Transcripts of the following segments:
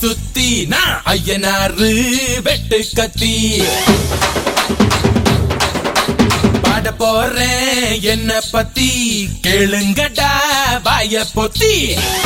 சுத்தி நான் ஐயனாரு வெட்டு கத்தி பாட போறேன் என்ன பத்தி கேளுங்கடா வாய பொத்தி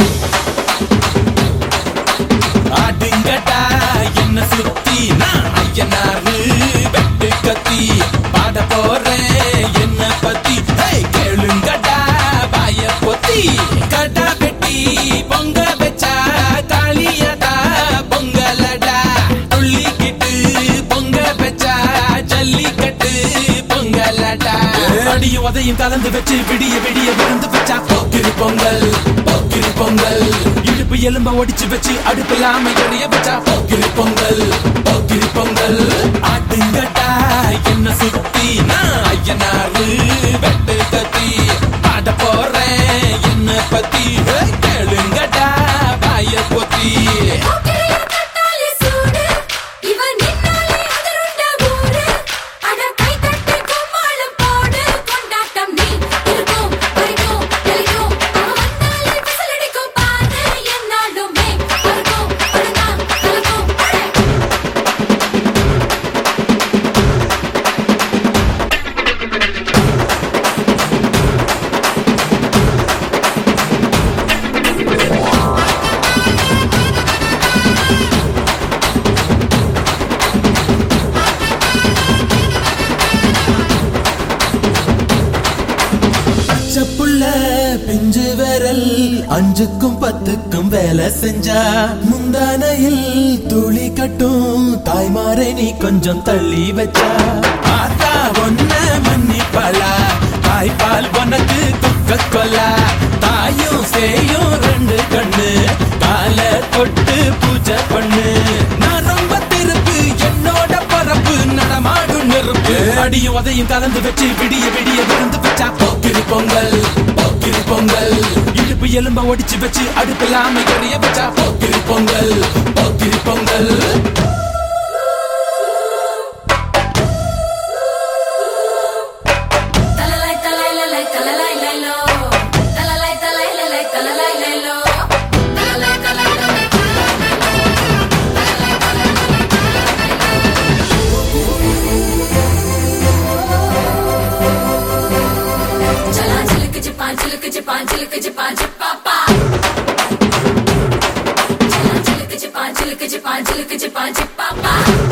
ஆடுங்கடா என்ன சுத்தி நான் ஐயனாரு வெட்டு கத்தி பாட போறேன் என்ன பத்தி ஹே, கேளுங்கடா வாய பொத்தி கடா வெட்டி பொங்க வச்சா காளியடா பொங்கலடா துள்ளிக்கிட்டு பொங்க வச்சா ஜல்லிக்கட்டு பொங்கலடா அடியும் உதையும் கலந்து வச்சு விடிய விடிய விருந்து வச்சா போக்கிரி பொங்கல் போக்கிரி பொங்கல் இடுப்பு எலும்ப ஒடிச்சு வச்சு அடுப்பில்லாம எறிய வச்சா போக்கிரி பொங்கல் போக்கிரி பொங்கல் ஆட்டுங்கட்டா என்ன சுத்தி நான் ஐயனாரு வெட்டு கத்தி பாட போறேன் என்ன பத்தி ஹே, கேளுங்கடா பாய பொத்தி போக்கிரியா தட்டாலே சூடு இவன் நின்னாலே அதிருண்ட ஊரு அட கை தட்டி கும்மாளம் போடு கொண்டாட்டம் நீ இருக்கும் வரைக்கும் தெளிக்கும் அவன் வந்தாலே விசிலடிக்கும் பாரு என்னாலுமே பறக்கும் படுதான் கலக்கும் அடே பச்சப்புள்ள பிஞ்சு விரல் அஞ்சுக்கும் பத்துக்கும் வேலை செஞ்சா முந்தானையில் துளி கட்டும் தாய்மாரை நீ கொஞ்சம் தள்ளி வச்சா ஆத்தா ஒன்ன மன்னிப்பலா தாய்ப்பால் உனக்கு துக்க கொல்லா தாயும் சேயும் ரெண்டு கண்ணு கால தொட்டு பூஜை பண்ணு நான் ரொம்ப திருப்பு என்னோட பரப்பு நடமாடும் நெருப்பு அடியும் உதையும் கலந்து வச்சு விடிய விடிய விருந்து வச்சா போக்கிரி பொங்கல் போக்கிரி பொங்கல் இடுப்பு எலும்ப ஒடிச்சு வச்சு அடுப்பில்லாம எறிய வச்சா போக்கிரி பொங்கல் போக்கிரி பொங்கல் தலலை தலை லலை தலலை லைலோ தலலை தலை லலை தலலை லைலோ தலலை தலை லலை चला चिलक चिपा चिलक चिपा चिलक चिपा चिपापा चला चिलक चिपा चिलक चिपा चिलक चिपा चिपापा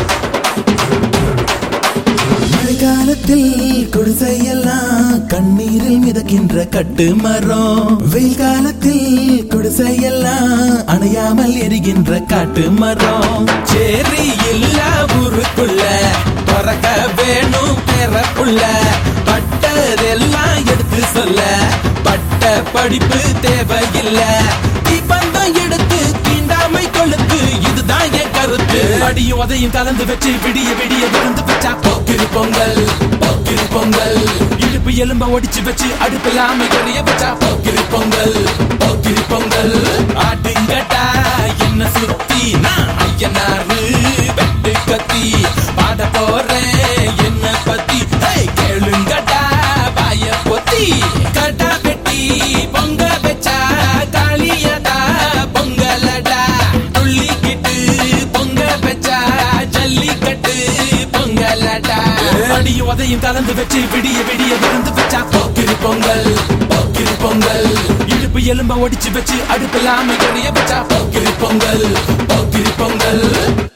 மழைக்காலத்தில் குடிசையெல்லாம் கண்ணீரில் மிதக்கின்ற கட்டு மரம் வெயில் காலத்தில் குடிசையெல்லாம் அணையாமல் எரிகின்ற காட்டு மரம் சேரி இல்லா ஊருக்குள்ள பறக்க வேணும் பிறப்புள்ள பட்டதெல்லாம் எடுத்து சொல்ல பட்ட படிப்பு தேவையில்ல தீபந்தம் எடுத்து தீண்டாமை கொழுத்து இதுதான் என் கருத்து அடியும் உதையும் கலந்து வச்சு விடிய விடிய விருந்து வச்சா போக்கிரி பொங்கல் போக்கிரி பொங்கல் இடுப்பு எலும்ப ஒடிச்சு வச்சு அடுப்பில்லாம எறிய வச்சா போக்கிரி பொங்கல் போக்கிரி பொங்கல் ஆட்டுங்கட்டா என்ன சுத்தி நான் ஐயனாரு வெட்டு கத்தி பாட போறேன் என்ன பத்தி ஹே, கேளுங்கடா வாய பொத்தி கடா வெட்டி பொங்க வச்சா காளியடா பொங்கலடா துள்ளிக்கிட்டு பொங்க வச்சா ஜல்லிக்கட்டு பொங்கலடா அடியும் உதையும் கலந்து வச்சு விடிய விடிய விருந்து வச்சா போக்கிரி பொங்கல் போக்கிரி பொங்கல் இடுப்பு எலும்ப ஒடிச்சு வச்சு அடுப்பில்லாம எறிய வச்சா போக்கிரி பொங்கல் போக்கிரி பொங்கல்